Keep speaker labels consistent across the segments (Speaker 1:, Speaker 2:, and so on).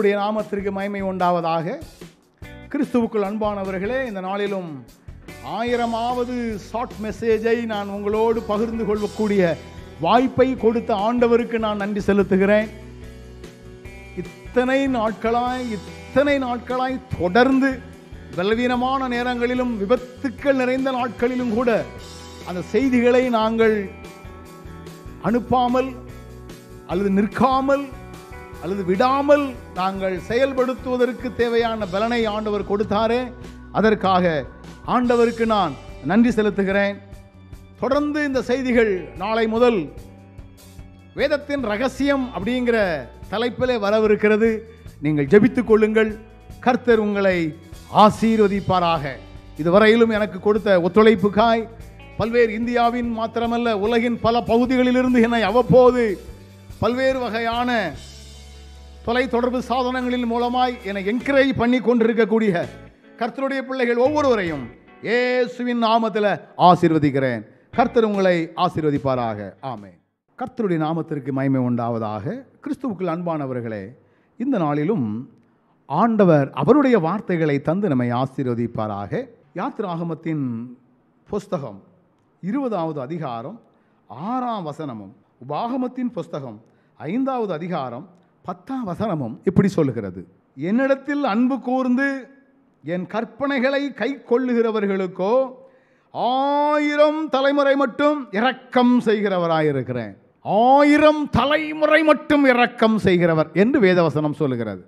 Speaker 1: கர்த்தருடைய நாமத்திற்கு மகிமை உண்டாவதாக கிறிஸ்துவுக்குள் அன்பானவர்களே இந்த நாளிலும் ஆயிரமாவது ஷார்ட் மெசேஜை நான் உங்களோடு பகிர்ந்து கொள்ளக்கூடிய வாய்ப்பை கொடுத்த ஆண்டவருக்கு நான் நன்றி செலுத்துகிறேன் இத்தனை நாட்களாய் இத்தனை நாட்களாய் தொடர்ந்து பலவீனமான நேரங்களிலும் விபத்துக்கள் நிறைந்த நாட்களிலும் கூட அந்த செய்திகளை நாங்கள் அனுப்பாமல் அல்லது நிற்காமல் அல்லது விடாமல் நாங்கள் செயல்படுத்துவதற்கு தேவையான பலனை ஆண்டவர் கொடுத்தாரே அதற்காக ஆண்டவருக்கு நான் நன்றி செலுத்துகிறேன் தொடர்ந்து இந்த செய்திகள் நாளை முதல் வேதத்தின் ரகசியம் அப்படிங்கிற தலைப்பிலே வரவிருக்கிறது நீங்கள் ஜெபித்துக் கொள்ளுங்கள் கர்த்தர் உங்களை ஆசீர்வதிப்பாராக இதுவரையிலும் எனக்கு கொடுத்த ஒத்துழைப்புக்காய் பல்வேறு இந்தியாவின் மாத்திரமல்ல உலகின் பல பகுதிகளிலிருந்து என்னை அவ்வப்போது பல்வேறு வகையான தொலைத்தொடர்பு சாதனங்களின் மூலமாய் என்னை என்கரேஜ் பண்ணி கொண்டிருக்கக்கூடிய கர்த்தருடைய பிள்ளைகள் ஒவ்வொருவரையும் இயேசுவின் நாமத்தில் ஆசீர்வதிக்கிறேன் கர்த்தர் உங்களை ஆசீர்வதிப்பாராக ஆமென் கர்த்தருடைய நாமத்திற்கு மகிமை உண்டாவதாக கிறிஸ்துவுக்குள் அன்பானவர்களே இந்த நாளிலும் ஆண்டவர் அவருடைய வார்த்தைகளை தந்து நம்மை ஆசீர்வதிப்பாராக யாத்திராகமத்தின் புஸ்தகம் இருபதாவது அதிகாரம் ஆறாம் வசனமும் உபாகமத்தின் புஸ்தகம் ஐந்தாவது அதிகாரம் பத்தாம் வசனமும் இப்படி சொல்லுகிறது என்னிடத்தில் அன்பு கூர்ந்து என் கற்பனைகளை கை கொள்ளுகிறவர்களுக்கோ ஆயிரம் தலைமுறை மட்டும் இரக்கம் செய்கிறவராயிருக்கிறேன் ஆயிரம் தலைமுறை மட்டும் இரக்கம் செய்கிறவர் என்று வேதவசனம் சொல்லுகிறது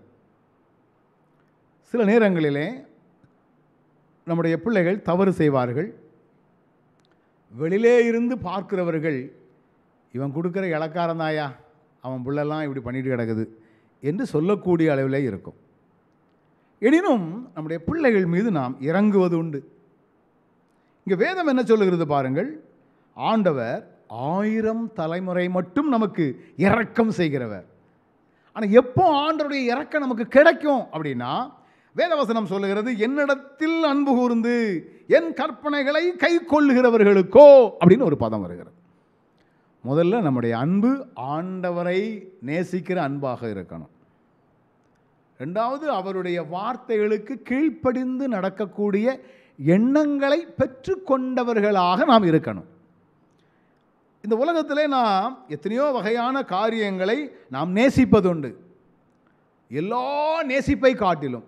Speaker 1: சில நேரங்களிலே நம்முடைய பிள்ளைகள் தவறு செய்வார்கள் வெளியிலே இருந்து பார்க்கிறவர்கள் இவன் கொடுக்குற இலக்காரம் தாயா அவன் புள்ளெல்லாம் இப்படி பண்ணிட்டு கிடக்குது என்று சொல்லக்கூடிய அளவில் இருக்கும் எனினும் நம்முடைய பிள்ளைகள் மீது நாம் இறங்குவது உண்டு இங்கே வேதம் என்ன சொல்லுகிறது பாருங்கள் ஆண்டவர் ஆயிரம் தலைமுறை மட்டும் நமக்கு இரக்கம் செய்கிறவர் ஆனால் எப்போ ஆண்டவருடைய இறக்கம் நமக்கு கிடைக்கும் அப்படின்னா வேதவசனம் சொல்லுகிறது என்னிடத்தில் அன்பு கூர்ந்து என் கற்பனைகளை கை கொள்ளுகிறவர்களுக்கோ அப்படின்னு ஒரு பதம் வருகிறது முதல்ல நம்முடைய அன்பு ஆண்டவரை நேசிக்கிற அன்பாக இருக்கணும் ரெண்டாவது அவருடைய வார்த்தைகளுக்கு கீழ்ப்படிந்து நடக்கக்கூடிய எண்ணங்களை பெற்றுக்கொண்டவர்களாக நாம் இருக்கணும் இந்த உலகத்திலே நாம் எத்தனையோ வகையான காரியங்களை நாம் நேசிப்பதுண்டு எல்லா நேசிப்பை காட்டிலும்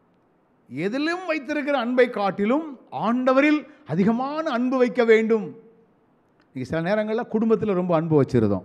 Speaker 1: எதிலும் வைத்திருக்கிற அன்பை காட்டிலும் ஆண்டவரில் அதிகமான அன்பு வைக்க வேண்டும் நீங்கள் சில நேரங்களில் குடும்பத்தில் ரொம்ப அன்பு வச்சுருந்தோம்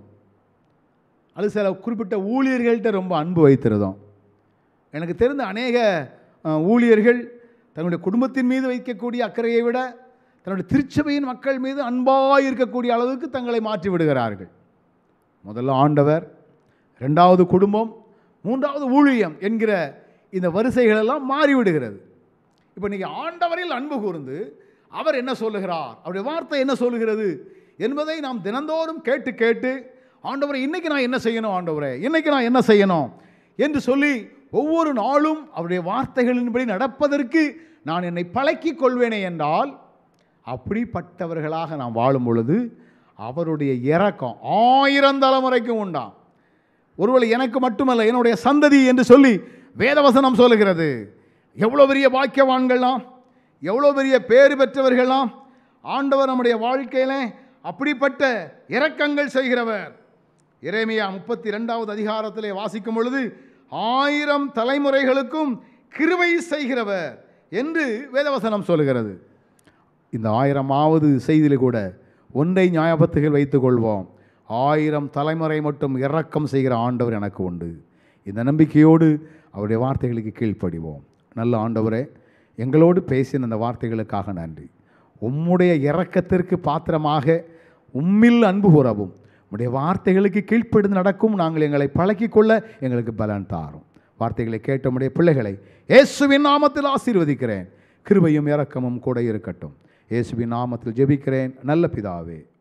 Speaker 1: அது சில குறிப்பிட்ட ஊழியர்கள்ட்ட ரொம்ப அன்பு வைத்திருந்தோம் எனக்கு தெரிந்த அநேக அஹ், ஊழியர்கள் தன்னுடைய குடும்பத்தின் மீது வைக்கக்கூடிய அக்கறையை விட தன்னுடைய திருச்சபையின் மக்கள் மீது அன்பாக இருக்கக்கூடிய அளவுக்கு தங்களை மாற்றி விடுகிறார்கள் முதல்ல ஆண்டவர் ரெண்டாவது குடும்பம் மூன்றாவது ஊழியம் என்கிற இந்த வரிசைகளெல்லாம் மாறிவிடுகிறது இப்போ நீங்கள் ஆண்டவரில் அன்பு கூர்ந்து அவர் என்ன சொல்லுகிறார் அவருடைய வார்த்தை என்ன சொல்லுகிறது என்பதை நாம் தினந்தோறும் கேட்டு கேட்டு ஆண்டவரை இன்னைக்கு நான் என்ன செய்யணும் ஆண்டவரே இன்னைக்கு நான் என்ன செய்யணும் என்று சொல்லி ஒவ்வொரு நாளும் அவருடைய வார்த்தைகளின்படி நடப்பதற்கு நான் என்னை பழக்கிக் கொள்வேனே என்றால் அப்படிப்பட்டவர்களாக நாம் வாழும் பொழுது அவருடைய இறக்கம் ஆயிரம் தலைமுறைக்கும் உண்டாம் ஒருவேளை எனக்கு மட்டுமல்ல என்னுடைய சந்ததி என்று சொல்லி வேதவசனம் சொல்லுகிறது எவ்வளோ பெரிய பாக்கியவான்கள்லாம் எவ்வளோ பெரிய பேறு பெற்றவர்கள்லாம் ஆண்டவர் நம்முடைய வாழ்க்கையில அப்படிப்பட்ட இரக்கங்கள் செய்கிறவர் இறைமையா முப்பத்தி ரெண்டாவது அதிகாரத்திலே வாசிக்கும் பொழுது ஆயிரம் தலைமுறைகளுக்கும் கிருபை செய்கிறவர் என்று வேதவசனம் சொல்லுகிறது இந்த ஆயிரமாவது செய்தியில் கூட ஒன்றை ஞாபகத்துகள் வைத்துக் கொள்வோம் ஆயிரம் தலைமுறை மட்டும் இரக்கம் செய்கிற ஆண்டவர் எனக்கு உண்டு இந்த நம்பிக்கையோடு அவருடைய வார்த்தைகளுக்கு கீழ்ப்படிவோம் நல்ல ஆண்டவரே எங்களோடு பேசின அந்த வார்த்தைகளுக்காக நன்றி உம்முடைய இரக்கத்திற்கு பாத்திரமாக உம்மில் அன்பு கூறவும் உம்முடைய வார்த்தைகளுக்கு கீழ்ப்படிந்து நடக்கும் நாங்கள் எங்களை பழக்கிக் கொள்ள எங்களுக்கு பலன் தாரும் வார்த்தைகளை கேட்ட உம்முடைய பிள்ளைகளை இயேசுவின் நாமத்தில் ஆசீர்வதிக்கிறேன் கிருபையும் இரக்கமும் கூட இருக்கட்டும் இயேசுவின் நாமத்தில் ஜெபிக்கிறேன் நல்ல பிதாவே